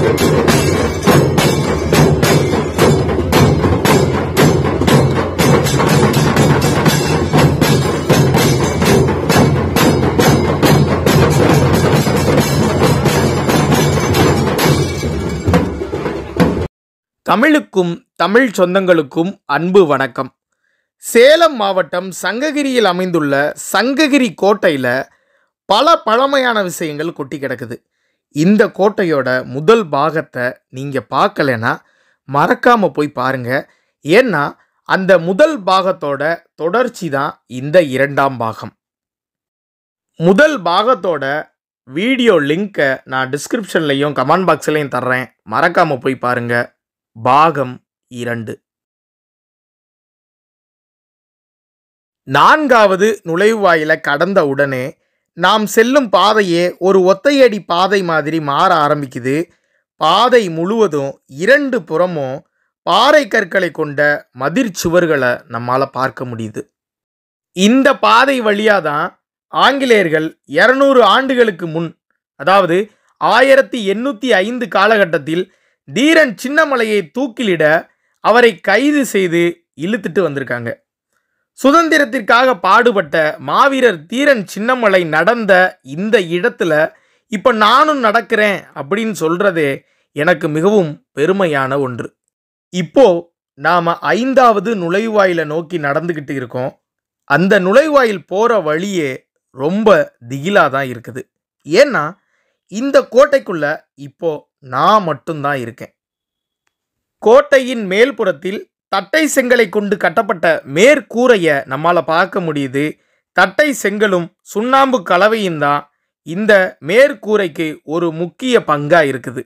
தமிழுக்கும் தமிழ் சொந்தங்களுக்கும் அன்பு வணக்கம் சேலம் மாவட்டம் சங்ககிரியில் அமைந்துள்ள சங்ககிரி கோட்டையில் பல பழமையான விஷயங்கள் கொட்டி கிடக்குது இந்த கோட்டையோட முதல் பாகத்தை நீங்கள் பார்க்கலனா மறக்காமல் போய் பாருங்க ஏன்னா அந்த முதல் பாகத்தோட தொடர்ச்சி தான் இந்த இரண்டாம் பாகம் முதல் பாகத்தோட வீடியோ லிங்க்கை நான் டிஸ்கிரிப்ஷன்லையும் கமெண்ட் பாக்ஸ்லையும் தர்றேன் மறக்காமல் போய் பாருங்க பாகம் இரண்டு நான்காவது நுழைவாயில கடந்த உடனே நாம் செல்லும் பாதையே ஒரு ஒத்தையடி பாதை மாதிரி மாற ஆரம்பிக்குது பாதை முழுவதும் இரண்டு புறமும் பாறை கற்களை கொண்ட மதிர் சுவர்களை நம்மால் பார்க்க முடியுது இந்த பாதை வழியாக தான் ஆங்கிலேயர்கள் இரநூறு ஆண்டுகளுக்கு முன் அதாவது ஆயிரத்தி எண்ணூற்றி ஐந்து காலகட்டத்தில் தீரன் சின்னமலையை தூக்கிலிட அவரை கைது செய்து இழுத்துட்டு வந்திருக்காங்க சுதந்திரத்திற்காக பாடுபட்ட மாவீரர் தீரன் சின்னமலை நடந்த இந்த இடத்துல இப்போ நானும் நடக்கிறேன் அப்படின்னு சொல்றதே எனக்கு மிகவும் பெருமையான ஒன்று இப்போ நாம ஐந்தாவது நுழைவாயிலை நோக்கி நடந்துக்கிட்டு இருக்கோம் அந்த நுழைவாயில் போற வழியே ரொம்ப திகிலா தான் இருக்குது ஏன்னா இந்த கோட்டைக்குள்ள இப்போ நான் மட்டும்தான் இருக்கேன் கோட்டையின் மேல்புறத்தில் தட்டை செங்கலை கொண்டு கட்டப்பட்ட மேற்கூரையை நம்மால் பார்க்க முடியுது தட்டை செங்கலும் சுண்ணாம்பு கலவையும் தான் இந்த மேற்கூரைக்கு ஒரு முக்கிய பங்கா இருக்குது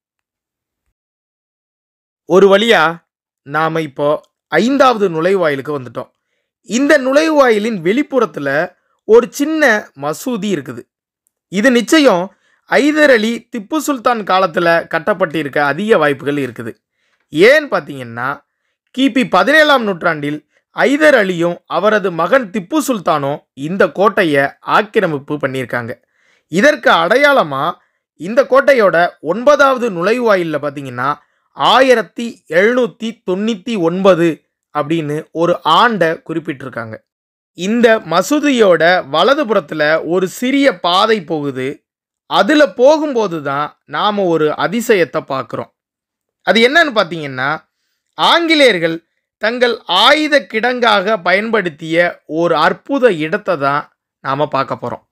ஒரு வழியா நாம இப்போ ஐந்தாவது நுழைவாயிலுக்கு வந்துட்டோம் இந்த நுழைவாயிலின் வெளிப்புறத்தில் ஒரு சின்ன மசூதி இருக்குது இது நிச்சயம் ஐதர் அலி திப்பு சுல்தான் காலத்தில் கட்டப்பட்டிருக்க அதிக வாய்ப்புகள் இருக்குது ஏன்னு பார்த்தீங்கன்னா கிபி பதினேழாம் நூற்றாண்டில் ஐதர் அலியும் அவரது மகன் திப்பு சுல்தானும் இந்த கோட்டையை ஆக்கிரமிப்பு பண்ணியிருக்காங்க இதற்கு அடையாளமாக இந்த கோட்டையோட ஒன்பதாவது நுழைவாயிலில் பார்த்தீங்கன்னா ஆயிரத்தி எழுநூற்றி தொண்ணூற்றி ஒன்பது அப்படின்னு ஒரு ஆண்டை குறிப்பிட்டிருக்காங்க இந்த மசூதியோட வலதுபுறத்தில் ஒரு சிறிய பாதை போகுது அதில் போகும்போது தான் நாம் ஒரு அதிசயத்தை பார்க்குறோம் அது என்னன்னு பார்த்தீங்கன்னா ஆங்கிலேயர்கள் தங்கள் ஆயுத கிடங்காக பயன்படுத்திய ஒரு அற்புத இடத்தை தான் நாம் பார்க்க போகிறோம்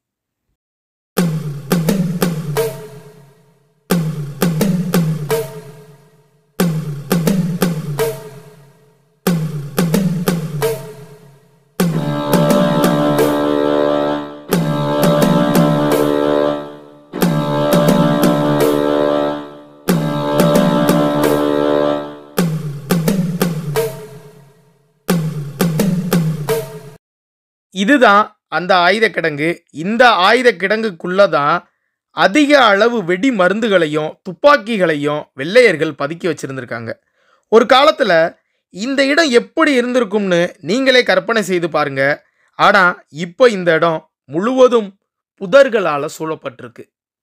இதுதான் அந்த ஆயுத கிடங்கு இந்த ஆயுத கிடங்குக்குள்ள தான் அதிக அளவு வெடி மருந்துகளையும் துப்பாக்கிகளையும் வெள்ளையர்கள் பதுக்கி வச்சிருந்திருக்காங்க ஒரு காலத்தில் இந்த இடம் எப்படி இருந்திருக்கும்னு நீங்களே கற்பனை செய்து பாருங்க ஆனால் இப்போ இந்த இடம் முழுவதும் புதர்களால் சூழப்பட்டிருக்கு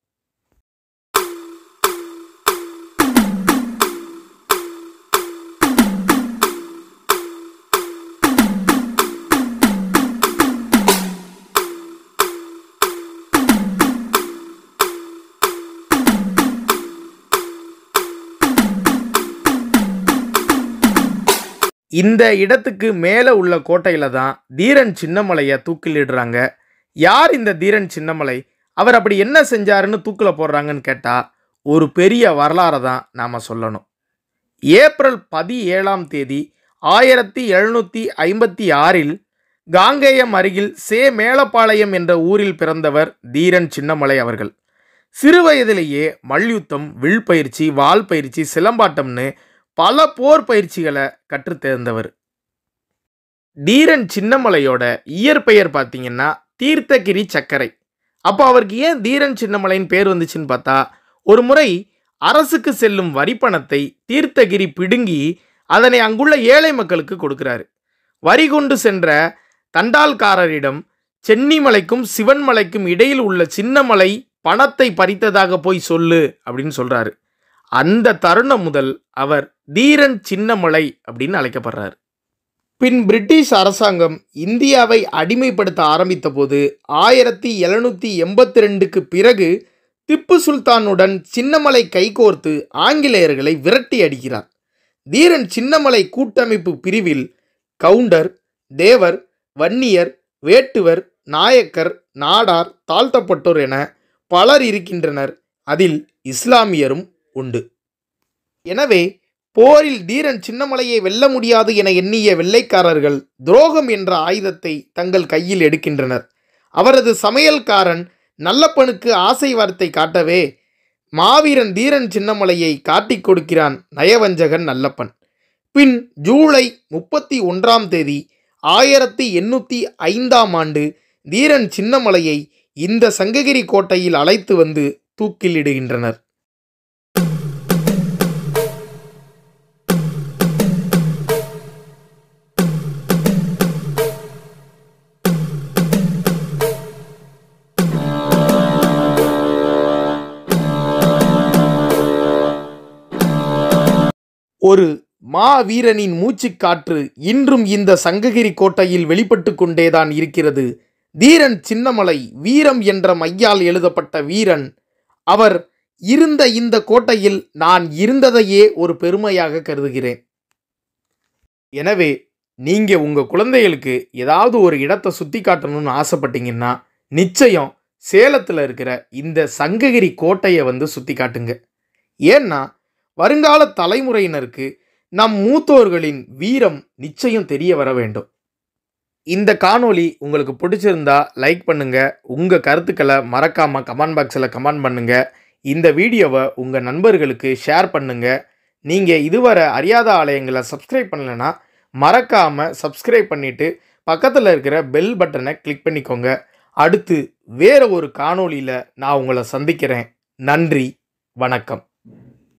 இந்த இடத்துக்கு மேலே உள்ள கோட்டையில் தான் தீரன் சின்னமலையை தூக்கிலிடுறாங்க யார் இந்த தீரன் சின்னமலை அவர் அப்படி என்ன செஞ்சாருன்னு தூக்கில் போடுறாங்கன்னு கேட்டால் ஒரு பெரிய வரலாறை தான் நாம் சொல்லணும் ஏப்ரல் பதிஏழாம் தேதி ஆயிரத்தி எழுநூற்றி ஐம்பத்தி ஆறில் காங்கேயம் அருகில் சே மேலப்பாளையம் என்ற ஊரில் பிறந்தவர் தீரன் சின்னமலை அவர்கள் சிறுவயதிலேயே மல்யுத்தம் வில் பயிற்சி வால் பயிற்சி சிலம்பாட்டம்னு பல போர் பயிற்சிகளை கற்றுத் தேர்ந்தவர் தீரன் சின்னமலையோட இயற்பெயர் பார்த்தீங்கன்னா தீர்த்தகிரி சக்கரை அப்போ அவருக்கு ஏன் தீரன் சின்னமலைன்னு பேர் வந்துச்சுன்னு பார்த்தா ஒரு முறை அரசுக்கு செல்லும் வரிப்பணத்தை தீர்த்தகிரி பிடுங்கி அதனை அங்குள்ள ஏழை மக்களுக்கு கொடுக்கிறாரு வரி கொண்டு சென்ற தண்டால்காரரிடம் சென்னிமலைக்கும் சிவன்மலைக்கும் இடையில் உள்ள சின்னமலை பணத்தை பறித்ததாக போய் சொல்லு அப்படின்னு சொல்றாரு அந்த தருணம் முதல் அவர் தீரன் சின்னமலை அப்படின்னு அழைக்கப்படுறார் பின் பிரிட்டிஷ் அரசாங்கம் இந்தியாவை அடிமைப்படுத்த ஆரம்பித்த போது ஆயிரத்தி எழுநூற்றி எண்பத்தி ரெண்டுக்கு பிறகு திப்பு சுல்தானுடன் சின்னமலை கைகோர்த்து ஆங்கிலேயர்களை விரட்டி அடிக்கிறார் தீரன் சின்னமலை கூட்டமைப்பு பிரிவில் கவுண்டர் தேவர் வன்னியர் வேட்டுவர் நாயக்கர் நாடார் தாழ்த்தப்பட்டோர் என பலர் இருக்கின்றனர் அதில் இஸ்லாமியரும் உண்டு எனவே போரில் தீரன் சின்னமலையை வெல்ல முடியாது என எண்ணிய வெள்ளைக்காரர்கள் துரோகம் என்ற ஆயுதத்தை தங்கள் கையில் எடுக்கின்றனர் அவரது சமையல்காரன் நல்லப்பனுக்கு ஆசை வார்த்தை காட்டவே மாவீரன் தீரன் சின்னமலையை காட்டிக் கொடுக்கிறான் நயவஞ்சகன் நல்லப்பன் பின் ஜூலை முப்பத்தி ஒன்றாம் தேதி ஆயிரத்தி எண்ணூற்றி ஐந்தாம் ஆண்டு தீரன் சின்னமலையை இந்த சங்ககிரி கோட்டையில் அழைத்து வந்து தூக்கிலிடுகின்றனர் ஒரு மாவீரனின் மூச்சுக்காற்று இன்றும் இந்த சங்ககிரி கோட்டையில் வெளிப்பட்டு கொண்டேதான் இருக்கிறது தீரன் சின்னமலை வீரம் என்ற மையால் எழுதப்பட்ட வீரன் அவர் இருந்த இந்த கோட்டையில் நான் இருந்ததையே ஒரு பெருமையாக கருதுகிறேன் எனவே நீங்க உங்க குழந்தைகளுக்கு ஏதாவது ஒரு இடத்தை சுத்தி காட்டணும்னு ஆசைப்பட்டீங்கன்னா நிச்சயம் சேலத்தில் இருக்கிற இந்த சங்ககிரி கோட்டையை வந்து சுத்தி காட்டுங்க ஏன்னா வருங்கால தலைமுறையினருக்கு நம் மூத்தோர்களின் வீரம் நிச்சயம் தெரிய வர வேண்டும் இந்த காணொளி உங்களுக்கு பிடிச்சிருந்தா லைக் பண்ணுங்க உங்க கருத்துக்களை மறக்காம கமெண்ட் பாக்ஸில் கமெண்ட் பண்ணுங்க இந்த வீடியோவை உங்க நண்பர்களுக்கு ஷேர் பண்ணுங்க நீங்க இதுவரை அறியாத ஆலயங்களை சப்ஸ்கிரைப் பண்ணலைன்னா மறக்காம சப்ஸ்கிரைப் பண்ணிட்டு பக்கத்தில் இருக்கிற பெல் பட்டனை கிளிக் பண்ணிக்கோங்க அடுத்து வேற ஒரு காணொளியில் நான் உங்களை சந்திக்கிறேன் நன்றி வணக்கம்